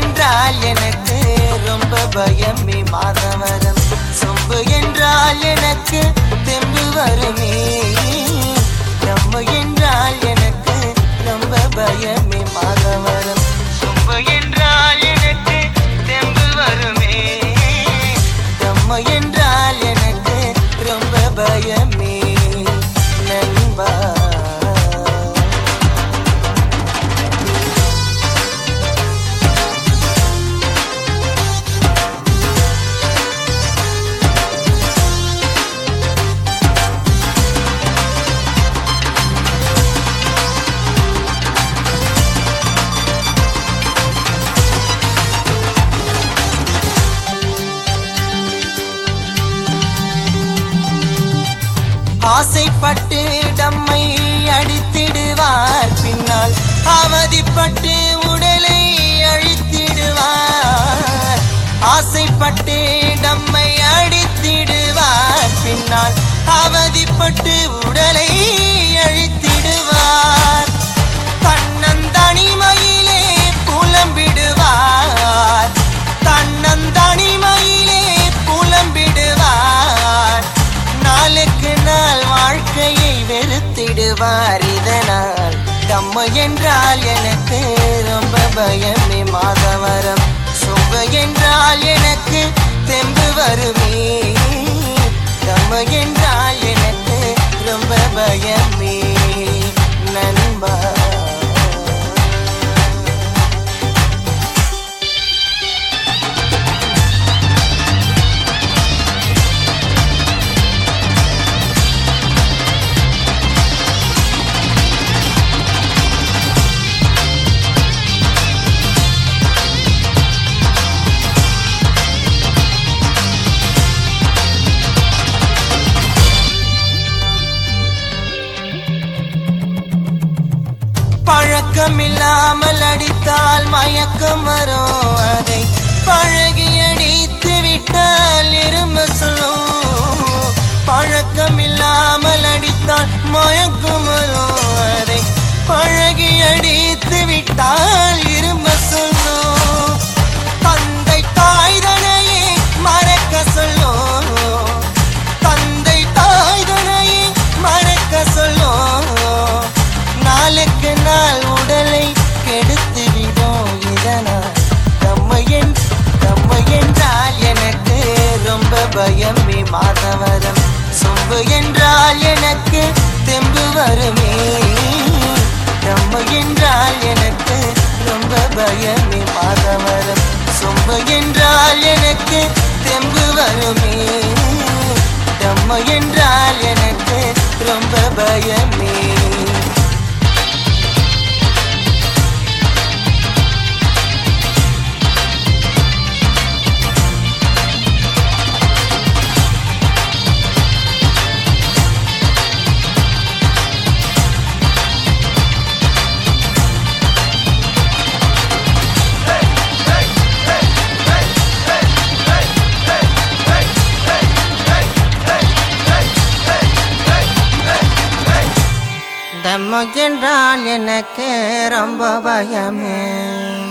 என்றால் எனக்கு ரொம்ப பயமே மாதவரம் சொம்பு என்றால் எனக்கு தெம்பு வருமே நம்ம என்றால் எனக்கு ரொம்ப பயமே மாதவரம் சொம்பு என்றால் எனக்கு தெம்பு வருமே நம்ம என்றால் எனக்கு ரொம்ப பயமே நண்பா ஆசைப்பட்டு டம்மை அடித்திடுவார் பின்னால் அவதிப்பட்டு உடலை அழித்திடுவார் ஆசைப்பட்டு டம்மை அடித்திடுவார் பின்னால் அவதிப்பட்டு உடலை அழித்திடுவார் தன்னந்தனிமையிலே புலம்பிடுவார் தன்னந்தனிமையிலே புலம்பிடுவார் நாளுக்கு நாள் வாழ்க்கையை வெறுத்திடுவார் இதனால் தம்ம என்றால் எனக்கு ரொம்ப பயமே மாதவரம் சொம்ப என்றால் எனக்கு தெம்பு வருமே தம்ம என்றால் எனக்கு ரொம்ப பயமே நண்பா பழக்கமில்லாமல் அடித்தால் மயக்கம் வரும் அதை பழகி அடித்து விட்டால் இரும்ப சொல்லும் பழக்கமில்லாமல் அடித்தால் மயக்கம் வரும் அதை பழகி அடித்து விட்டால் இரும்ப சொல்லும் தந்தை தாய்தனையே மறக்க சொல்லும் தந்தை தாய்தனையே மறக்க சொல்லும் நாளுக்கு நாள் உடலை கெடுத்து விடும் இதனால் தம்மையன் தம்மை என்றால் எனக்கு ரொம்ப பயமே மாதவரம் சொம்பு என்றால் எனக்கு தெம்பு வருமே தம்மை என்றால் எனக்கு ரொம்ப பயமே மாதவரம் சொம்பு என்றால் எனக்கு தெம்பு வருமே தம்மை என்றால் எனக்கு ரொம்ப பயமே தம்ம என்றால் எனக்கு ரொம்ப பயமே